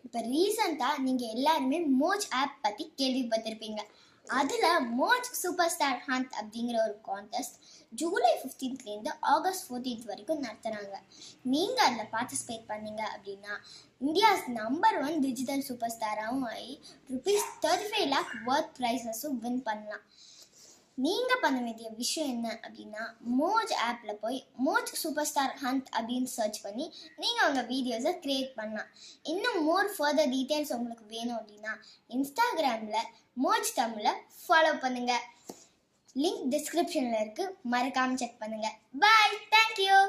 இப்போ ரீசெண்டாக நீங்கள் எல்லாருமே மோஜ் ஆப் பற்றி கேள்விப்பட்டிருப்பீங்க அதில் மோஜ் சூப்பர் ஸ்டார் ஹண்ட் அப்படிங்கிற ஒரு கான்டெஸ்ட் ஜூலை ஃபிஃப்டீன்த்லேருந்து ஆகஸ்ட் ஃபோர்டீன்த் வரைக்கும் நடத்துகிறாங்க நீங்கள் அதில் பார்ட்டிசிபேட் பண்ணீங்க அப்படின்னா India's number one digital super ஸ்டாராகவும் ஆகி rupees thirty five lakh worth ப்ரைஸஸும் வின் பண்ணலாம் நீங்கள் பண்ண வேண்டிய விஷயம் என்ன அப்படின்னா மோஜ் ஆப்பில் போய் மோஜ் சூப்பர் ஸ்டார் ஹண்ட் அப்படின்னு சர்ச் பண்ணி நீங்கள் உங்கள் வீடியோஸை க்ரியேட் பண்ணலாம் இன்னும் மோர் ஃபர்தர் டீட்டெயில்ஸ் உங்களுக்கு வேணும் அப்படின்னா இன்ஸ்டாகிராமில் மோஜ் தமிழை ஃபாலோ பண்ணுங்கள் லிங்க் டிஸ்கிரிப்ஷனில் இருக்குது மறக்காமல் செக் பண்ணுங்கள் bye thank you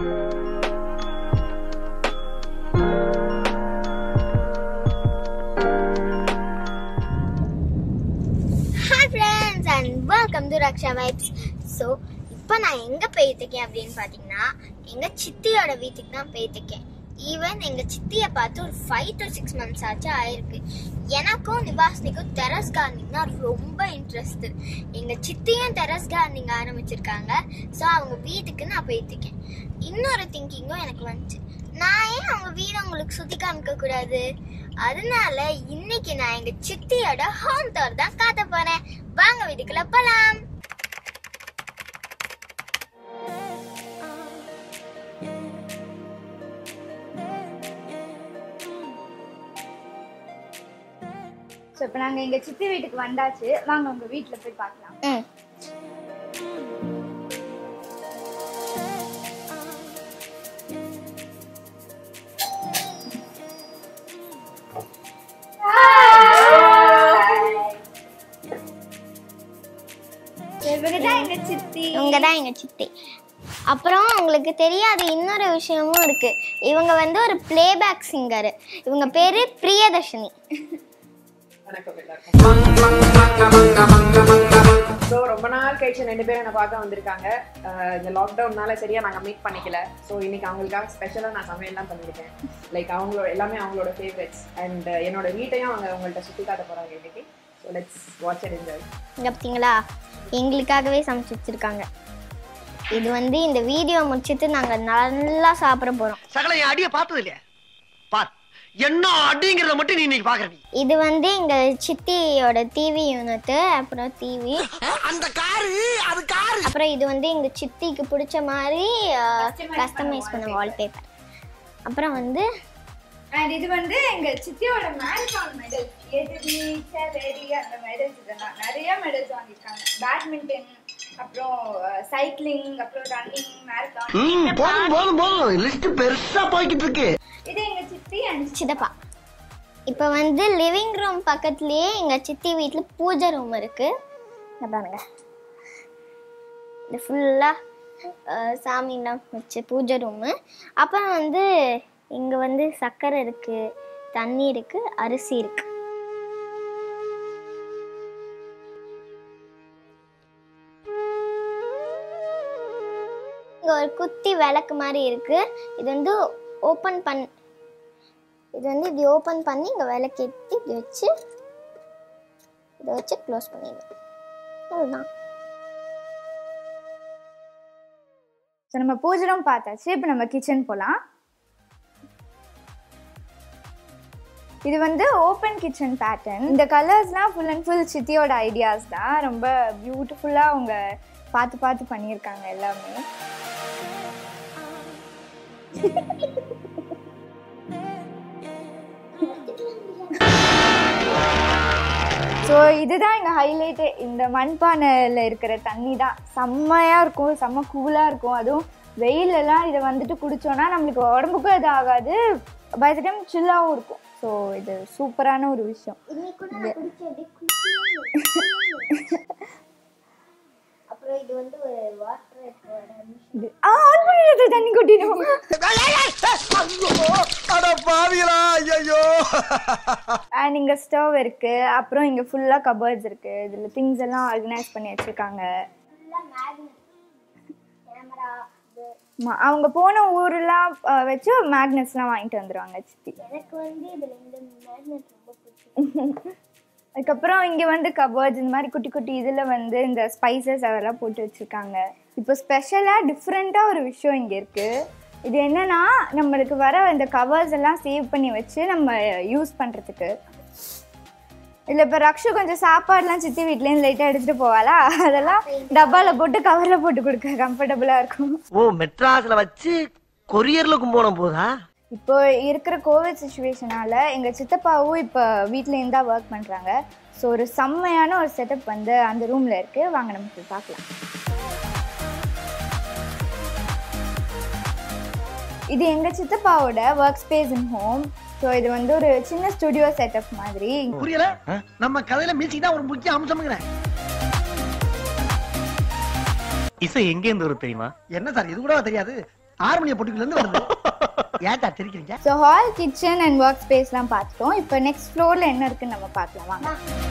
hi friends and welcome to Raksha vibes so இப்போ நான் எங்கே போயிட்டுருக்கேன் அப்படின்னு பார்த்தீங்கன்னா எங்கள் சித்தியோட வீட்டுக்கு தான் போயிட்டுருக்கேன் ஈவன் எங்கள் சித்தியை பார்த்து ஒரு ஃபைவ் டு சிக்ஸ் மந்த்ஸ் ஆச்சு ஆயிருக்கு எனக்கும் நிவாஸ்னிக்கும் டெரஸ் கார்டனிங்னா ரொம்ப இன்ட்ரெஸ்ட் எங்கள் சித்தியும் டெரஸ் கார்டனிங் ஆரம்பிச்சிருக்காங்க ஸோ அவங்க வீட்டுக்கு நான் போயிட்டுருக்கேன் இன்னொரு திங்கிங்கும் எனக்கு வந்துச்சு நான் ஏன் அவங்க வீடு உங்களுக்கு சுற்றி காமிக்க கூடாது அதனால இன்னைக்கு நான் எங்க சித்தியோட ஹோம் டோர் தான் காட்ட போறேன் வாங்க வீட்டுக்குள்ள போலாம் ஸோ இப்போ நாங்கள் எங்கள் சித்தி வீட்டுக்கு வந்தாச்சு வாங்க உங்கள் வீட்டில் போய் பார்க்கலாம் இவங்க தான் எங்கள் சித்தி இவங்க தான் எங்க சித்தி அப்புறம் உங்களுக்கு தெரியாத இன்னொரு விஷயமும் இருக்கு இவங்க வந்து ஒரு பிளேபேக் சிங்கர் இவங்க பேரு பிரியதர்ஷினி ஸோ ரொம்ப நாள் கழிச்சு ரெண்டு பேரும் என்னை பார்க்க வந்திருக்காங்க அஹ் இந்த லாக்டவுன்னால சரியா நாங்கள் மீட் பண்ணிக்கல ஸோ இன்னைக்கு அவங்களுக்காக ஸ்பெஷலாக நான் சமையல்லாம் பண்ணியிருக்கேன் லைக் அவங்களோட எல்லாமே அவங்களோட ஃபேவரட்ஸ் அண்ட் என்னோட வீட்டையும் அவங்க அவங்கள்ட்ட சுற்றி காட்ட போகிறாங்க இன்னைக்கு so let's watch and enjoy இங்க பார்த்தீங்களா எங்களுக்காகவே சமைச்சு வச்சிருக்காங்க இது வந்து இந்த வீடியோ முடிச்சிட்டு நாங்க நல்லா சாப்பிட போறோம் சகல என் அடிய பார்த்தது இல்லையா பார் என்ன அடிங்கிறத மட்டும் நீ இன்னைக்கு பாக்குற நீ இது வந்து எங்க சித்தியோட டிவி யூனிட் அப்புறம் டிவி அந்த காரு அது காரு அப்புறம் இது வந்து எங்க சித்திக்கு பிடிச்ச மாதிரி கஸ்டமைஸ் பண்ண வால்பேப்பர் அப்புறம் வந்து அண்ட் இது வந்து எங்கள் சித்தியோட மேரத்தான் மெடல் எதிரி செவரி அந்த மெடல்ஸ் இதெல்லாம் நிறைய மெடல்ஸ் வாங்கியிருக்காங்க பேட்மிண்டன் அப்புறம் சைக்கிளிங் அப்புறம் ரன்னிங் மேரத்தான் ம் போதும் போதும் போதும் லிஸ்ட் பெருசா போய்கிட்டு இருக்கு இது எங்கள் சித்தி அண்ட் சித்தப்பா இப்போ வந்து லிவிங் ரூம் பக்கத்துலேயே எங்கள் சித்தி வீட்டில் பூஜை ரூம் இருக்கு இங்க பாருங்க இது ஃபுல்லாக சாமிலாம் வச்சு பூஜை ரூமு அப்புறம் வந்து இங்கே வந்து சர்க்கரை இருக்கு தண்ணி இருக்கு அரிசி இருக்கு இங்கே ஒரு குத்தி விளக்கு மாதிரி இருக்கு இது வந்து ஓப்பன் பண் இது வந்து இப்படி ஓப்பன் பண்ணி இங்கே விளக்கேற்றி இப்படி வச்சு இதை வச்சு க்ளோஸ் பண்ணிடுவேன் அதுதான் ஸோ நம்ம பூஜை ரூம் பார்த்தாச்சு இப்போ நம்ம கிச்சன் போகலாம் இது வந்து ஓப்பன் கிச்சன் பேட்டர்ன் இந்த கலர்ஸ்லாம் ஃபுல் அண்ட் ஃபுல் சித்தியோட ஐடியாஸ் தான் ரொம்ப பியூட்டிஃபுல்லாக அவங்க பார்த்து பார்த்து பண்ணியிருக்காங்க எல்லாமே ஸோ இதுதான் எங்கள் ஹைலைட்டே இந்த மண்பானையில் இருக்கிற தண்ணி தான் செம்மையாக இருக்கும் செம்ம கூலாக இருக்கும் அதுவும் வெயிலெல்லாம் இதை வந்துட்டு குடித்தோன்னா நம்மளுக்கு உடம்புக்கும் இது ஆகாது பை த டைம் சில்லாகவும் இருக்கும் ஸோ இது சூப்பரான ஒரு விஷயம் அப்புறம் இது வந்து ஒரு வாட்டர் இது ஆ ஆன் பண்ணிடுறது தண்ணி கொட்டிடும் அட பாவிகளா ஐயோ அண்ட் இங்கே ஸ்டவ் இருக்குது அப்புறம் இங்கே ஃபுல்லாக கபர்ட்ஸ் இருக்குது இதில் திங்ஸ் எல்லாம் ஆர்கனைஸ் பண்ணி வச்சுருக்காங்க கேமரா ம- அவங்க போன ஊரெல்லாம் அஹ், வச்சு மேக்னெட்ஸ்லாம் வாங்கிட்டு வந்துடுவாங்க சித்தி எனக்கு வந்து இதில் இந்த மேக்னெட் ரொம்ப பிடிக்கும் அதுக்கப்புறம் இங்கே வந்து கபர்ட்ஸ் இந்த மாதிரி குட்டி குட்டி இதில் வந்து இந்த ஸ்பைசஸ் அதெல்லாம் போட்டு வச்சுருக்காங்க இப்போ ஸ்பெஷலாக டிஃப்ரெண்ட்டாக ஒரு விஷயம் இங்கே இருக்குது இது என்னன்னா நம்மளுக்கு வர இந்த கவர்ஸ் எல்லாம் சேவ் பண்ணி வச்சு நம்ம யூஸ் பண்ணுறதுக்கு இதில் இப்போ ரக்ஷு கொஞ்சம் சாப்பாடுலாம் சித்தி வீட்லேருந்து லைட்டாக எடுத்துகிட்டு போவாளா அதெல்லாம் டப்பாவில் போட்டு கவரில் போட்டு கொடுக்க கம்ஃபர்டபுளாக இருக்கும் ஓ மெட்ராஸ்ல வச்சு கொரியர்ல கும்போணம் போதா இப்போ இருக்கிற கோவிட் சுச்சுவேஷனால எங்கள் சித்தப்பாவும் இப்போ வீட்டிலேருந்து தான் ஒர்க் பண்ணுறாங்க ஸோ ஒரு செம்மையான ஒரு செட்டப் வந்து அந்த ரூமில் இருக்குது வாங்க நம்ம போய் பார்க்கலாம் இது எங்கள் சித்தப்பாவோட work space in home so இது வந்து ஒரு சின்ன ஸ்டுடியோ செட்டப் மாதிரி புரியல நம்ம கதையில மியூசிக் தான் ஒரு முக்கிய அம்சம்ங்கிறேன் இசை எங்க இருந்து வரும் தெரியுமா என்ன சார் இது கூட தெரியாது ஹார்மோனிய பொட்டுக்குள்ள இருந்து வருது ஏன் சார் தெரிக்கிறீங்க so hall kitchen and work ஸ்பேஸ்லாம் பார்த்துட்டோம் இப்போ நெக்ஸ்ட் ஃப்ளோரில் என்ன இருக்குன்னு நம்ம பார்க்கலாம் வாங்க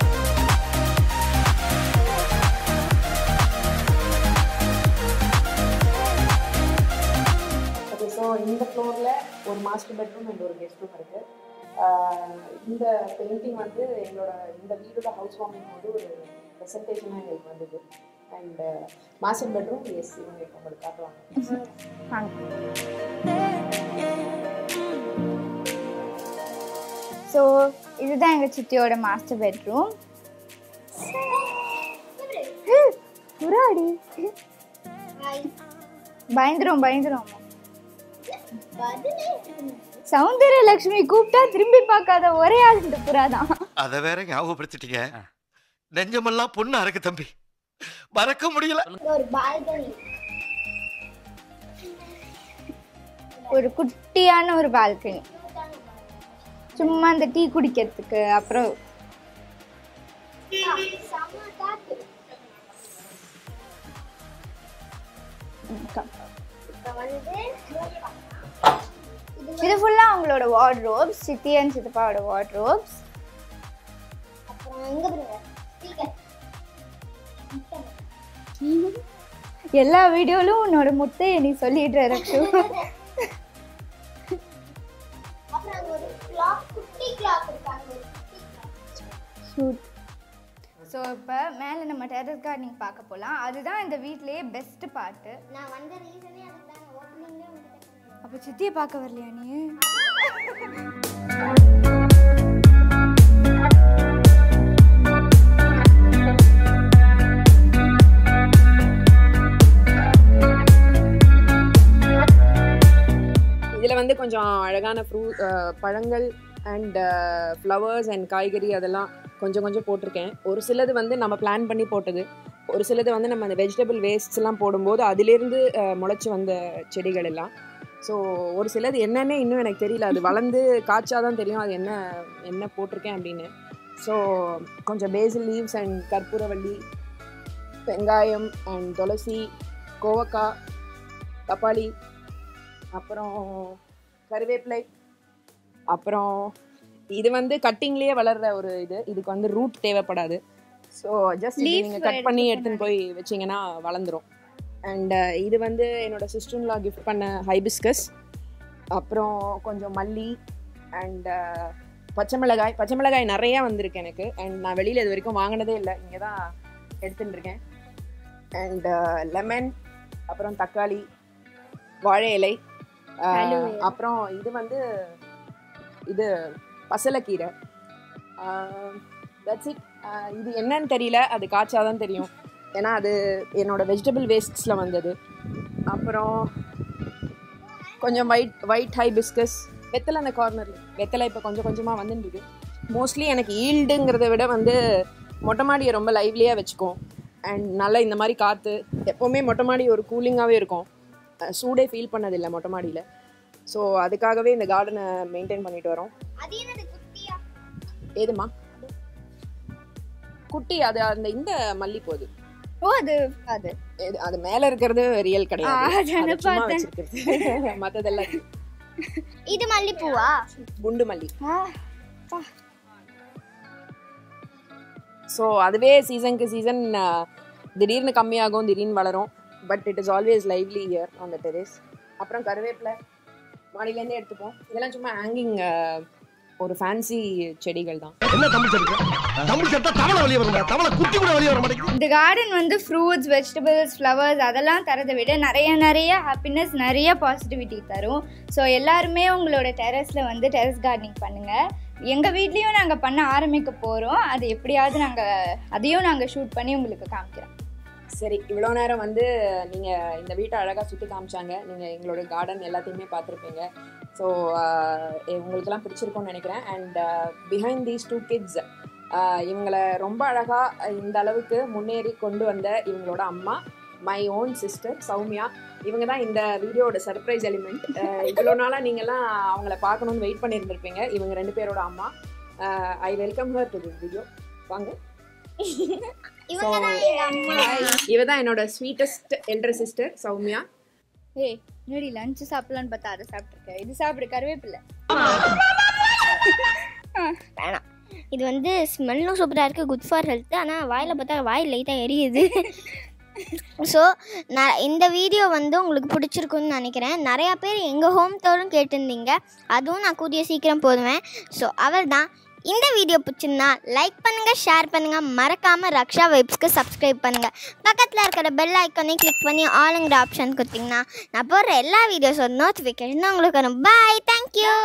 ஓகே ஸோ இந்த ஃப்ளோரில் ஒரு மாஸ்டர் பெட்ரூம் அண்ட் ஒரு கெஸ்ட் ரூம் இருக்குது இந்த பெயிண்டிங் வந்து எங்களோட இந்த வீடோட ஹவுஸ் வார்மிங் வந்து ஒரு ப்ரெசன்டேஷனாக எங்களுக்கு வந்தது அண்ட் மாஸ்டர் பெட்ரூம் எஸ் இவங்க இப்போ உங்களுக்கு காட்டுவாங்க வாங்க ஸோ இதுதான் எங்கள் சித்தியோட மாஸ்டர் பெட்ரூம் புறாடி பயந்துரும் பயந்துரும் சௌந்தர்ய லட்சுமி கூப்பிட்டா திரும்பி பார்க்காத ஒரே ஆள் இந்த புறா தான் அத வேற ஞாபகப்படுத்திட்டீங்க நெஞ்சமெல்லாம் பொண்ணு அறக்கு தம்பி மறக்க முடியல ஒரு பால்கனி ஒரு குட்டியான ஒரு பால்கனி சும்மா அந்த டீ குடிக்கிறதுக்கு அப்புறம் செம்ம காத்து இப்ப வந்து இது ஃபுல்லாக அவங்களோட வார்ட்ரோப்ஸ் சித்தி அண்ட் சித்தப்பாவோட வார்ட்ரோப்ஸ் அப்புறம் எங்க பாருங்க ஸ்பீக்கர் எல்லா வீடியோலும் உன்னோட முட்டையை நீ சொல்லிடுற ரக்ஷு அப்புறம் அங்க ஒரு கிளாக் குட்டி கிளாக் இருக்காங்க ஒரு குட்டி கிளாக் ஷூட் ஸோ இப்போ மேலே நம்ம டெரஸ் கார்டனிங் பார்க்க போகலாம் அதுதான் இந்த வீட்லேயே பெஸ்ட் பார்ட்டு நான் வந்த ரீசனே அதுதான் ஓப்பனிங்ல வந்துட்டேன் அப்போ சித்தியை பார்க்க வரலையா நீ இதில் வந்து கொஞ்சம் அழகான ஃப்ரூ பழங்கள் அண்ட் ஃப்ளவர்ஸ் அண்ட் காய்கறி அதெல்லாம் கொஞ்சம் கொஞ்சம் போட்டிருக்கேன் ஒரு சிலது வந்து நம்ம பிளான் பண்ணி போட்டது ஒரு சிலது வந்து நம்ம அந்த வெஜிடபிள் வேஸ்ட்ஸ்லாம் போடும்போது அதிலேருந்து முளைச்சி வந்த செடிகள் எல்லாம் ஸோ ஒரு சிலது என்னன்னே இன்னும் எனக்கு தெரியல அது வளர்ந்து காய்ச்சாதான் தெரியும் அது என்ன என்ன போட்டிருக்கேன் அப்படின்னு ஸோ கொஞ்சம் பேசில் லீவ்ஸ் அண்ட் கற்பூரவள்ளி வெங்காயம் அண்ட் துளசி கோவக்காய் தப்பாளி அப்புறம் கருவேப்பிலை அப்புறம் இது வந்து கட்டிங்லேயே வளர்ற ஒரு இது இதுக்கு வந்து ரூட் தேவைப்படாது ஸோ ஜஸ்ட் Leaf நீங்கள் கட் பண்ணி எடுத்துன்னு போய் வச்சிங்கன்னா வளர்ந்துரும் அண்ட் இது வந்து என்னோட சிஸ்டர்லா கிஃப்ட் பண்ண ஹைபிஸ்கஸ் அப்புறம் கொஞ்சம் மல்லி அண்ட் பச்சை மிளகாய் பச்சை மிளகாய் நிறையா வந்திருக்கு எனக்கு அண்ட் நான் வெளியில் இது வரைக்கும் வாங்கினதே இல்லை இங்கே தான் எடுத்துட்டு இருக்கேன் அண்ட் லெமன் அப்புறம் தக்காளி வாழை இலை ஆஹ், Aloe vera. அப்புறம் இது வந்து இது பசலைக்கீரை தட்ஸ் இட் இது என்னன்னு தெரியல அது காய்ச்சாதான் தெரியும் ஏன்னா அது என்னோட வெஜிடபிள் வேஸ்ட்ஸில் வந்தது அப்புறம் கொஞ்சம் ஒயிட் ஒயிட் ஹை பிஸ்கஸ் வெத்தலை அந்த கார்னரில் வெத்தலை இப்போ கொஞ்சம் கொஞ்சமாக வந்துட்டு இருக்கு மோஸ்ட்லி எனக்கு ஈல்டுங்கிறத விட வந்து மொட்டை மாடியை ரொம்ப லைவ்லியாக வச்சுக்கும் அண்ட் நல்லா இந்த மாதிரி காற்று எப்போவுமே மொட்டை மாடி ஒரு கூலிங்காகவே இருக்கும் அஹ் சூடே ஃபீல் பண்ணதில்லை மொட்டை மாடியில் ஸோ அதுக்காகவே இந்த கார்டனை மெயின்டைன் பண்ணிட்டு வரோம் அது என்னது குட்டியா ஏதுமா குட்டி அது அந்த இந்த மல்லிப்பூ அது ஓ அது அது இது- அது மேல இருக்கிறது ரியல் கிடையாது ஆ, அதானே அது சும்மா பார்த்தேன். வச்சிருக்கிறது மத்ததெல்லாம் இது. இது மல்லிப்பூவா குண்டு மல்லி ஆ, ஸோ அதுவே சீசனுக்கு சீசன் திடீர்னு கம்மியாகும் திடீர்னு வளரும் but it is always lively year on the terrace அப்புறம் கருவேப்பிலை மாடியிலேருந்தே எடுத்துப்போம் இதெல்லாம் சும்மா ஹேங்கிங் ஒரு ஃபேன்சி செடிகள் தான் என்ன தமிழ் சட்டை தமிழ் சட்டை தவளை வெளியே வரும் தவளை குட்டி கூட வெளியே வர மாட்டேங்குது இந்த கார்டன் வந்து ஃப்ரூட்ஸ் வெஜிடபிள்ஸ் ஃப்ளவர்ஸ் அதெல்லாம் தரதை விட நிறைய நிறைய ஹாப்பினஸ் நிறைய பாசிட்டிவிட்டி தரும் ஸோ எல்லாருமே உங்களோட டெரஸில் வந்து டெரஸ் கார்டனிங் பண்ணுங்கள் எங்கள் வீட்லேயும் நாங்கள் பண்ண ஆரம்பிக்க போகிறோம் அது எப்படியாவது நாங்கள் அதையும் நாங்கள் ஷூட் பண்ணி உங்களுக்கு காமிக்கிறோம் சரி இவ்வளோ நேரம் வந்து நீங்கள் இந்த வீட்டை அழகாக சுற்றி காமிச்சாங்க நீங்கள் எங்களோட கார்டன் எல்லாத்தையுமே பார்த்துருப்பீங்க ஸோ உங்களுக்கெல்லாம் பிடிச்சிருக்கும்னு நினைக்கிறேன் and behind these two kids இவங்களை ரொம்ப அழகாக இந்த அளவுக்கு முன்னேறி கொண்டு வந்த இவங்களோட அம்மா மை ஓன் சிஸ்டர் சௌமியா இவங்க தான் இந்த வீடியோட சர்ப்ரைஸ் எலிமெண்ட் இவ்வளோ நாளாக நீங்கள்லாம் அவங்கள பார்க்கணுன்னு வெயிட் பண்ணியிருந்திருப்பீங்க இவங்க ரெண்டு பேரோட அம்மா I welcome her to this video வாங்க இவங்க தான் எங்க அம்மா இவ தான் என்னோட ஸ்வீட்டஸ்ட் எல்டர் சிஸ்டர் சௌமியா ஏய் முன்னாடி லஞ்சு சாப்பிடலான்னு பார்த்தா அதை சாப்பிட்ருக்கேன் இது சாப்பிடு கருவேப்பில்லை வேணாம் இது வந்து ஸ்மெல்லும் சூப்பராக இருக்குது குட் ஃபார் ஹெல்த் ஆனால் வாயில் பார்த்தா வாய் லைட்டாக எரியுது ஸோ நான் இந்த வீடியோ வந்து உங்களுக்கு பிடிச்சிருக்குன்னு நினைக்கிறேன் நிறையா பேர் எங்கள் ஹோம் டோரும் கேட்டிருந்தீங்க அதுவும் நான் கூடிய சீக்கிரம் போடுவேன் ஸோ அவர் தான் இந்த வீடியோ பிடிச்சிருந்தா லைக் பண்ணுங்கள் ஷேர் பண்ணுங்கள் மறக்காமல் ரக்ஷா வைப்ஸ்க்கு சப்ஸ்கிரைப் பண்ணுங்கள் பக்கத்தில் இருக்கிற பெல் ஐக்கானே கிளிக் பண்ணி ஆளுங்கிற ஆப்ஷன் கொடுத்தீங்கன்னா நான் போடுற எல்லா வீடியோஸோட நோட்டிஃபிகேஷன் உங்களுக்கு வரும் பாய் தேங்க்யூ